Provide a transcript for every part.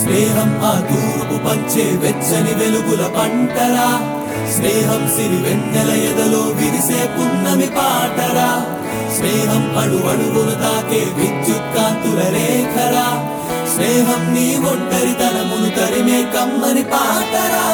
స్నేహం ఆ తూర్పు పంచే వెచ్చని వెలుగుల పంటరా స్నేహం సిరి వెన్నెల ఎదలో విరిసే పున్నమి పాటరా స్నేహం అడు అడుగును తాకే విద్యుత్ కాంతుల రేఖరా స్నేహం నీ ఒంటరితనమును తరిమే కమ్మని పాటరా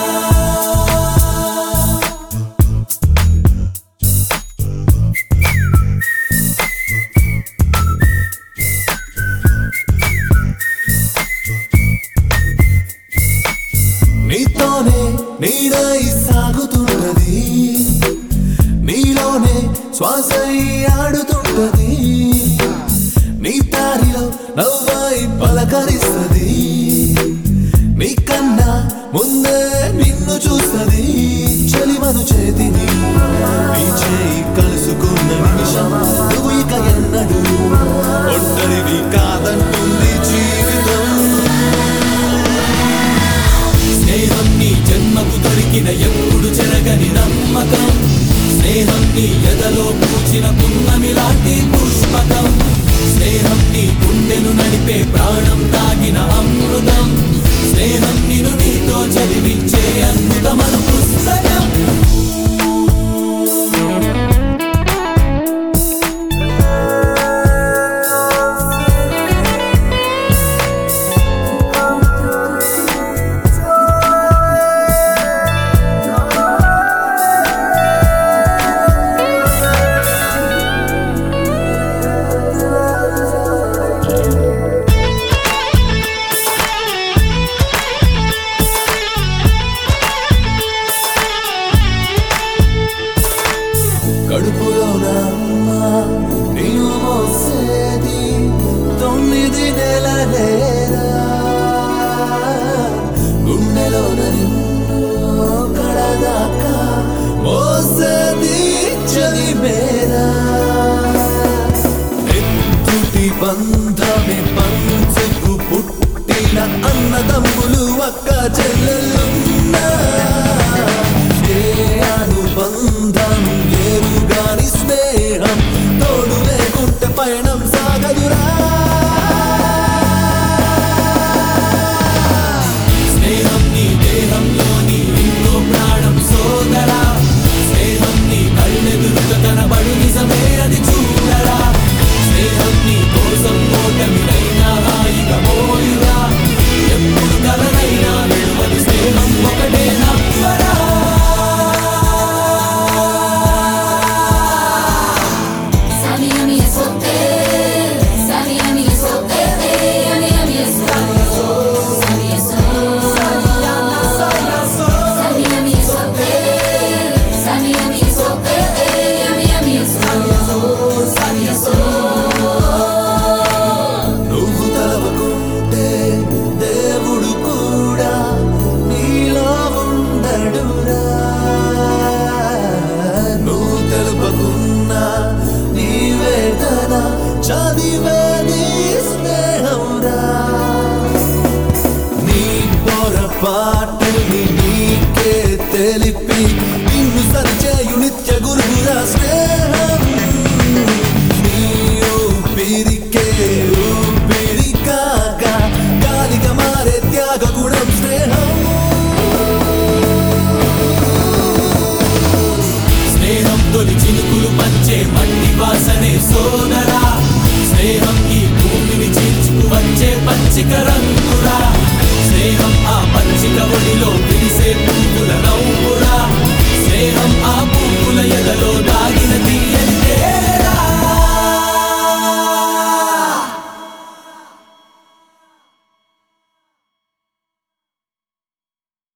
నీతోనే నీడై సాగుతున్నది నీలోనే శ్వాస ఆడుతుంటది నీ దారిలో నవ్వై పలకరిస్తుంది నీకన్నా ముందే నిన్ను చూస్తుంది చలిమను చేతిని నీ చేయి కలుసుకున్న నిమిషం నువ్వు ఇక ఎన్నడు ఒంటరివి కాదంటుంది జీవితం స్నేహం నీ జన్మకు దొరికిన ఎప్పుడు చెరగని నమ్మకం స్నేహం నీ ఎదలో పూచిన పున్నమి లాంటి పుష్పకం స్నేహం నీ గుండెను నడిపే ప్రాణం తాగిన అమృతం స్నేహం నిన్ను నీతో చదివించే అద్భుతమన పుస్తకం కడుపులోన అమ్మ నీవు మోసేది తొమ్మిది నెలలేరా గుండెలోన నిన్ను కడదాకా మోసేది చదివేరా నెత్తుటి బంధమే పంచుకు పుట్టిన అన్నదమ్ములు అక్క చెల్లెలున్నా ఏ అనుబంధం లేరు గాని స్నేహం తోడు లేకుంటే పయనం సాగదురా స్నేహం నీ దేహంలోని ఇంకో ప్రాణం సోదరా స్నేహం నీ కళ్ళెదురుగా కనబడు నిజమే అది చూడరా స్నేహం నీ కోసం ఓటమినైనా హాయిగా మోయురా ఎప్పుడు కలనైనా విడువని స్నేహం ఒకటే నమ్మరా Sami ami esote, sami ami esote, ami ami esote, sami esote, sami ami esote, sami ami esote, ami ami esote, sami esote. నువ్వు తలవకుంటే దేవుడు కూడా నీలో ఉండడురా నువ్వు తెలుపకున్నా నీ వేదన చదివేది స్నేహంరా నీ పొరపాటుని నీకే తెలిపి నిన్ను సరిచేయు నిత్య గురువురా స్నేహం నీ ఊపిరికే ఊపిరి కాగా గాలిగా మారే త్యాగ గుణం స్నేహం స్నేహం తొలి చినుకులు పంచే మట్టి వాసనే సోదరా స్నేహం ఈ భూమిని చీల్చుకు వచ్చే పచ్చిక రంగురా స్నేహం ఆ పచ్చిక ఒడిలో విరిసే పువ్వుల నవ్వురా స్నేహం ఆ పువ్వుల ఎదలో దాగిన తీయ